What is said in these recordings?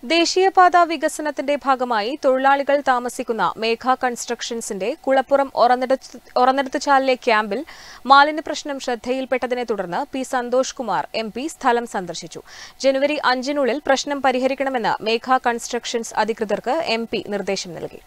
ദേശീയപാത വികസനത്തിന്റെ ഭാഗമായി തൊഴിലാളികൾ താമസിക്കുന്ന മേഘ കൺസ്ട്രക്ഷൻസിന്റെ കുളപ്പുറം ഒറന്നെടുത്ത് ഒറന്നെടുത്തുചാലിലെ ക്യാമ്പിൽ മാലിന്യ പ്രശ്നം ശ്രദ്ധയിൽപ്പെട്ടതിനെ തുടർന്ന് P Santhosh Kumar M P സ്ഥലം സന്ദർശിച്ചു ജനുവരി അഞ്ചിനുള്ളിൽ പ്രശ്നം പരിഹരിക്കണമെന്ന് മേഘ കൺസ്ട്രക്ഷൻസ് അധികൃതർക്ക് എം പി നിർദ്ദേശം നൽകി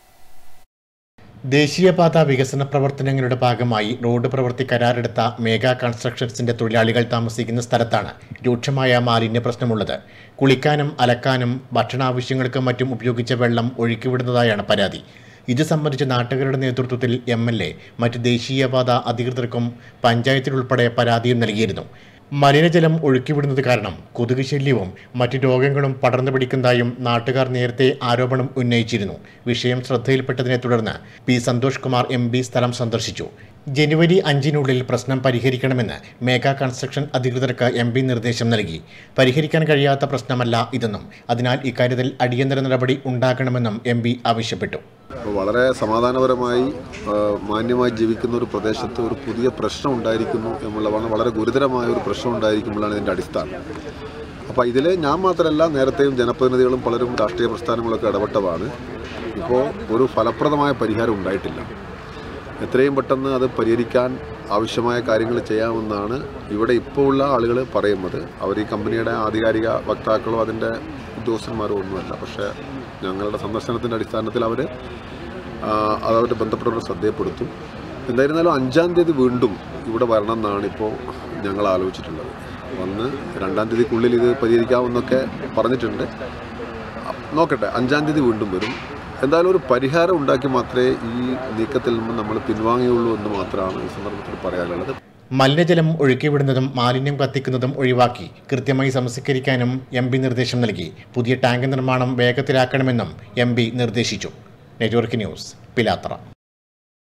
ദേശീയപാത വികസന പ്രവർത്തനങ്ങളുടെ ഭാഗമായി റോഡ് പ്രവൃത്തി കരാറെടുത്ത മേഗാ കൺസ്ട്രക്ഷൻസിന്റെ തൊഴിലാളികൾ താമസിക്കുന്ന സ്ഥലത്താണ് രൂക്ഷമായ മാലിന്യ പ്രശ്നമുള്ളത് കുളിക്കാനും അലക്കാനും ഭക്ഷണാവശ്യങ്ങൾക്കും മറ്റും ഉപയോഗിച്ച വെള്ളം ഒഴുക്കിവിടുന്നതായാണ് പരാതി ഇത് സംബന്ധിച്ച് നാട്ടുകാരുടെ നേതൃത്വത്തിൽ എം എൽ എ മറ്റ് ദേശീയപാത അധികൃതർക്കും പഞ്ചായത്തിലുൾപ്പെടെ പരാതിയും നൽകിയിരുന്നു മലിനജലം ഒഴുക്കിവിടുന്നത് കാരണം കൊതുക് ശല്യവും മറ്റ് രോഗങ്ങളും പടർന്നു പിടിക്കുന്നതായും നാട്ടുകാർ നേരത്തെ ആരോപണം ഉന്നയിച്ചിരുന്നു വിഷയം ശ്രദ്ധയിൽപ്പെട്ടതിനെ തുടർന്ന് P Santhosh Kumar M P സ്ഥലം സന്ദർശിച്ചു ജനുവരി അഞ്ചിനുള്ളിൽ പ്രശ്നം പരിഹരിക്കണമെന്ന് മേഘ കൺസ്ട്രക്ഷൻ അധികൃതർക്ക് എം പി നിർദ്ദേശം നൽകി പരിഹരിക്കാൻ കഴിയാത്ത പ്രശ്നമല്ല ഇതെന്നും അതിനാൽ ഇക്കാര്യത്തിൽ അടിയന്തര നടപടി ഉണ്ടാക്കണമെന്നും എം പി ആവശ്യപ്പെട്ടു അപ്പോൾ വളരെ സമാധാനപരമായി ആ, മാന്യമായി ജീവിക്കുന്ന ഒരു പ്രദേശത്ത് ഒരു പുതിയ പ്രശ്നം ഉണ്ടായിരിക്കുന്നു എന്നുള്ളതാണ് വളരെ ഗുരുതരമായ ഒരു പ്രശ്നം ഉണ്ടായിരിക്കുമ്പോഴാണ് ഇതിൻ്റെ അടിസ്ഥാനം അപ്പോൾ ഇതിൽ ഞാൻ മാത്രമല്ല നേരത്തെയും ജനപ്രതിനിധികളും പലരും രാഷ്ട്രീയ പ്രസ്ഥാനങ്ങളൊക്കെ ഇടപെട്ടതാണ് ഇപ്പോൾ ഒരു ഫലപ്രദമായ പരിഹാരം ഉണ്ടായിട്ടില്ല എത്രയും പെട്ടെന്ന് അത് പരിഹരിക്കാൻ ആവശ്യമായ കാര്യങ്ങൾ ചെയ്യാമെന്നാണ് ഇവിടെ ഇപ്പോൾ ഉള്ള ആളുകൾ പറയുന്നത് അവർ ഈ കമ്പനിയുടെ ആധികാരിക വക്താക്കളോ അതിൻ്റെ ഉദ്യോഗസ്ഥന്മാരോ ഒന്നുമല്ല പക്ഷേ ഞങ്ങളുടെ സന്ദർശനത്തിൻ്റെ അടിസ്ഥാനത്തിൽ അവർ അതവരുടെ ബന്ധപ്പെട്ടവരുടെ ശ്രദ്ധയപ്പെടുത്തും എന്തായിരുന്നാലും അഞ്ചാം തീയതി വീണ്ടും ഇവിടെ വരണം എന്നാണ് ഇപ്പോൾ ഞങ്ങൾ ആലോചിച്ചിട്ടുള്ളത് വന്ന് രണ്ടാം തീയതിക്കുള്ളിൽ ഇത് പരിഹരിക്കാമെന്നൊക്കെ പറഞ്ഞിട്ടുണ്ട് നോക്കട്ടെ അഞ്ചാം തീയതി വീണ്ടും വരും എന്തായാലും ഒരു പരിഹാരം ഉണ്ടാക്കി മാത്രമേ ഈ നീക്കത്തിൽ നിന്ന് നമ്മൾ പിൻവാങ്ങിയുള്ളൂ എന്ന് മാത്രമാണ് ഈ സന്ദർഭത്തിൽ പറയാനുള്ളത് മലിനജലം ഒഴുക്കിവിടുന്നതും മാലിന്യം കത്തിക്കുന്നതും ഒഴിവാക്കി കൃത്യമായി സംസ്കരിക്കാനും എം പി നിർദ്ദേശം നൽകി പുതിയ ടാങ്ക് നിർമ്മാണം വേഗത്തിലാക്കണമെന്നും എം പി നിർദ്ദേശിച്ചു നെറ്റ്വർക്ക് ന്യൂസ് പിലാത്തറ